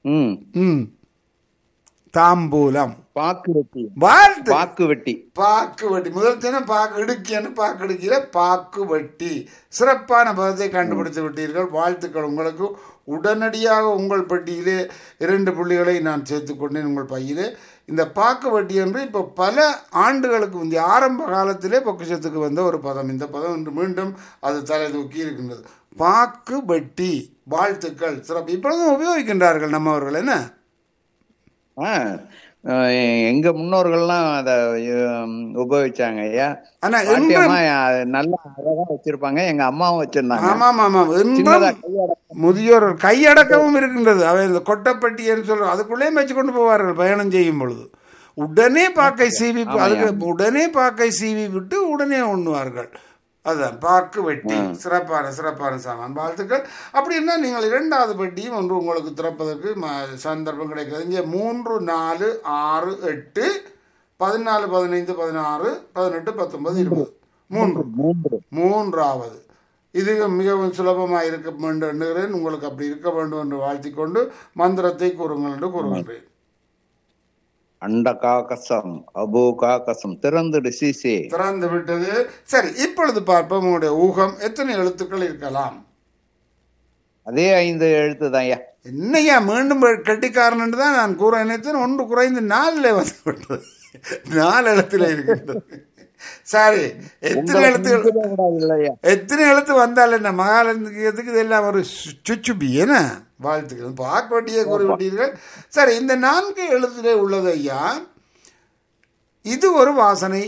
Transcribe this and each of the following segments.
ம் ம் தாம்பூலம் பாக்கு வெட்டி வாழ்த்து பாக்கு வெட்டி பாக்கு வட்டி முதல் தினம் பாக்கு இடுக்கின்னு பாக்கு இடுக்கிற பாக்கு வட்டி சிறப்பான பதத்தை கண்டுபிடித்து விட்டீர்கள் வாழ்த்துக்கள் உங்களுக்கு உடனடியாக உங்கள் பட்டியிலே இரண்டு புள்ளிகளை நான் சேர்த்துக்கொண்டேன் உங்கள் பையிலே இந்த பாக்கு வட்டி என்று இப்போ பல ஆண்டுகளுக்கு முந்தைய ஆரம்ப காலத்திலே பொக்கிஷத்துக்கு வந்த ஒரு பதம் இந்த பதம் இன்று மீண்டும் அது தலை தூக்கி இருக்கின்றது பாக்கு வட்டி வாழ்த்துக்கள் சிறப்பு இப்பொழுதும் உபயோகிக்கின்றார்கள் நம்மவர்கள் என்ன ஆ, அஹ் எங்க முன்னோர்கள்லாம் அத உம், உபயோகிச்சாங்க ஐயா ஆனா இன்றும் பாட்டியம்மா அது நல்லா அழகா வச்சிருப்பாங்க எங்க அம்மாவும் வச்சிருந்தாங்க ஆமாம் ஆமாம் இன்றும் சின்னதா கையோட முதியோர் கையடக்கமும் இருக்கின்றது அவை இந்த கொட்டப்பட்டி என்று சொல்ற அதுக்குள்ளேயும் வச்சு கொண்டு போவார்கள் பயணம் செய்யும் பொழுது உடனே பாக்கை சீவி அதுக்கு உடனே பாக்கை சீவி விட்டு உடனே உண்ணுவார்கள் அதான் பாக்கு வெட்டி சிறப்பான சிறப்பான சாமான் வாழ்த்துக்கள் அப்படின்னா நீங்கள் இரண்டாவது பெட்டியும் ஒன்று உங்களுக்கு திறப்பதற்கு ம- சந்தர்ப்பம் கிடைக்கிறது இங்கே மூன்று நாலு ஆறு எட்டு பதினாலு பதினைந்து பதினாறு பதினெட்டு பத்தொன்பது இருபது மூன்று மூன்று மூன்றாவது இது மிகவும் சுலபமாக இருக்க வேண்டும் எண்ணுகிறேன் உங்களுக்கு அப்படி இருக்க வேண்டும் என்று வாழ்த்திக்கொண்டு மந்திரத்தை கூறுங்கள் என்று கூறுகின்றேன் அண்ட காக்கசம் அபு காக்கசம் திறந்துடு சீசே திறந்து விட்டது சரி இப்பொழுது பார்ப்போம் உங்களுடைய ஊகம் எத்தனை எழுத்துக்கள் இருக்கலாம் அதே ஐந்து எழுத்து தான் ஐயா என்னையா மீண்டும் கட்டிக்காரன் தான் நான் கூற நினைத்தேன் ஒன்று குறைந்து நாலில் வந்து விட்டது நாலு எழுத்துல இருக்கின்றது சரி எத்தனை எழுத்துக்கள் இல்லையா எத்தனை எழுத்து வந்தால் என்ன மகாலந்துக்கு இதெல்லாம் ஒரு சு- சுச்சுபி என்ன வாழ்த்துக்கள் பாக்வட்டியை கூறிவிட்டீர்கள் சரி இந்த நான்கு எழுத்திலே உள்ளது ஐயா இது ஒரு வாசனை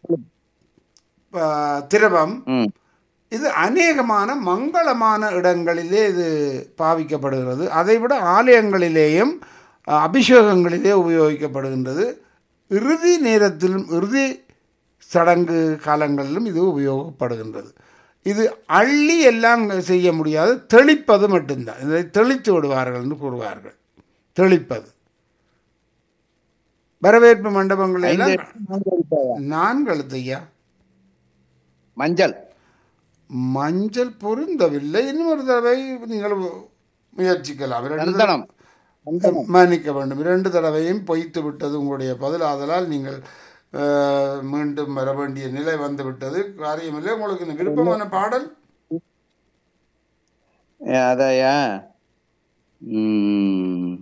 ஆ, திரவம் ம் இது அநேகமான மங்களமான இடங்களிலே இது பாவிக்கப்படுகிறது அதைவிட ஆலயங்களிலேயும் அ, அபிஷேகங்களிலே உபயோகிக்கப்படுகின்றது இறுதி நேரத்திலும் இறுதி சடங்கு காலங்களிலும் இது உபயோகப்படுகின்றது இது அள்ளி எல்லாம் செய்ய முடியாது தெளிப்பது மட்டும்தான் இதை தெளித்து விடுவார்கள் என்று கூறுவார்கள் தெளிப்பது வரவேற்பு மண்டபங்கள் ஐந்து எல்லாம் எழுத்து, நான்கு எழுத்து ஐயா. நான்கு எழுத்து ஐயா மஞ்சள் மஞ்சள் பொருந்தவில்லை இன்னும் ஒரு தடவை நீங்கள் முயற்சிக்கலாம் இரண்டு சந்தனம் தடவை- மன்னிக்க வேண்டும் இரண்டு தடவையும் பொய்த்து விட்டது உங்களுடைய பதில் ஆதலால் நீங்கள் அஹ், மீண்டும் வர வேண்டிய நிலை வந்து விட்டது காரியமில்லை உங்களுக்கு இந்த விருப்பமான பாடல் ஏ, அதாயா ம்.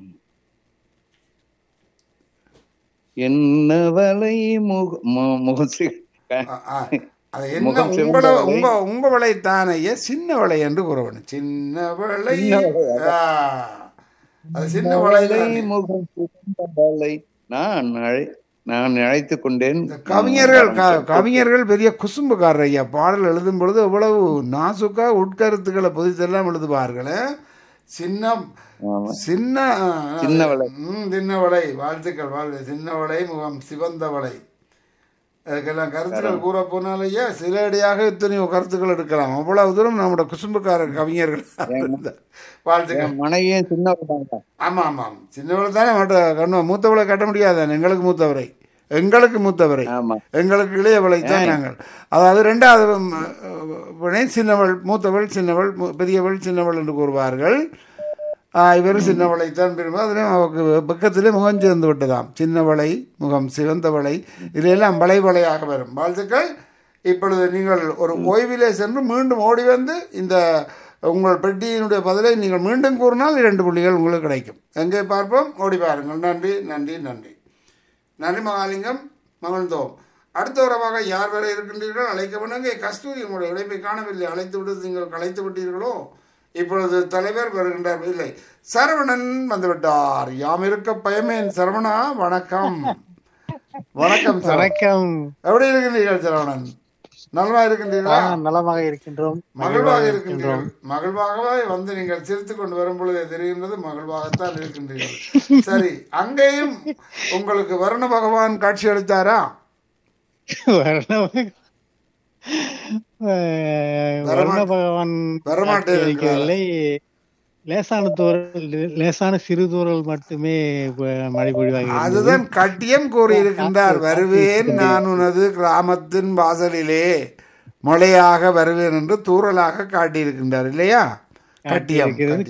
என்னவளை முக மு- முகசி அ- அ, அது என்ன முகம் சிவந்த உங்கள வளை. உங்க உங்க வளை தானையே சின்ன வளை என்று கூற வேண்டும் சின்ன வளை ஆ, அது சின்ன வளை வளை தானே. முகம் சிவந்த வளை நான் அழை நான் அழைத்துக் கொண்டேன் கவிஞர்கள் க- கவிஞர்கள் பெரிய குசும்புக்காரர் ஐயா பாடல் எழுதும் பொழுது எவ்வளவு நாசுக்கா உட்கருத்துக்களை பொதித்தெல்லாம் எழுதுவார்கள் சின்ன ஆமா. சின்ன சின்ன வளை. ம், சின்ன வளை வாழ்த்துக்கள் வாழ்த்து சின்ன வளை முகம் சிவந்த வளை அதுக்கெல்லாம் கருத்துக்கள் கூற போனால் ஐயா சிலடியாக இத்தனையோ கருத்துக்கள் எடுக்கலாம் அவ்வளவு தூரம் நம்மளோட குசும்புக்காரர் கவிஞர்கள் வாழ்த்துக்கள் என் மனைவியும் சின்னவங்க ஆமாம் ஆமாம் சின்னவளை தானே மாட்ட கண்ணு மூத்தவளை கட்ட முடியாது எங்களுக்கு மூத்தவரை எங்களுக்கு மூத்தவரை ஆமா எங்களுக்கு இளையவளை தான் நாங்கள் அதாவது ரெண்டாவது ம், அஹ், வினை சின்னவள் மூத்தவள் சின்னவள் மு- பெரியவள் சின்னவள் என்று கூறுவார்கள் ஆஹ், இவர் சின்னவளை தான் விரும்ப அதிலும் அவருக்கு பக்கத்திலே முகம் சேர்ந்து விட்டதாம் சின்னவளை முகம் சிவந்தவளை இதெல்லாம் வளை வளையாக வரும் வாழ்த்துக்கள் இப்பொழுது நீங்கள் ஒரு ஓய்விலே சென்று மீண்டும் ஓடி வந்து இந்த உங்கள் பெட்டியினுடைய பதிலை நீங்கள் மீண்டும் கூறினால் இரண்டு புள்ளிகள் உங்களுக்கு கிடைக்கும் எங்கே பார்ப்போம் ஓடி பாருங்கள் நன்றி நன்றி நன்றி நன்றி மகாலிங்கம் மகிழ்ந்தோம் அடுத்த உறவாக யார் வரை இருக்கின்றீர்கள் அழைக்க பண்ணுங்க கஸ்தூரி உங்களுடைய இழைப்பை காணவில்லை அழைத்து விட்டு நீங்கள் கலைத்து விட்டீர்களோ இப்பொழுது தலைவர் வருகின்றார் இல்லை சரவணன் வந்துவிட்டார் யாம் இருக்க பயமேன் சரவணா வணக்கம் வணக்கம் சரவணன். வணக்கம் எப்படி இருக்கின்றீர்கள் சரவணன் நலமா இருக்கின்றீர்களா ஆ, நலமாக இருக்கின்றோம் மகிழ்வாக இருக்கின்றீர்கள் மகிழ்வாகவே வந்து நீங்கள் சிரித்துக் கொண்டு வரும் பொழுது தெரிகின்றது மகிழ்வாகத்தான் இருக்கின்றீர்கள் சரி அங்கேயும் உங்களுக்கு வருண பகவான் காட்சி அளித்தாரா வர்ண- அஹ், வர்ண பகவான் வரமாட்டே காட்சி அளிக்கவில்லை லேசான தூரல் லேசான சிறு தூரல் மட்டுமே ப- மழை பொழிவாக அதுதான் கட்டியம் கூறியிருக்கின்றார் வருவேன் நான் உனது கிராமத்தின் வாசலிலே மழையாக வருவேன் என்று தூறலாக காட்டியிருக்கின்றார் இல்லையா கட்டியம் இருக்கிறது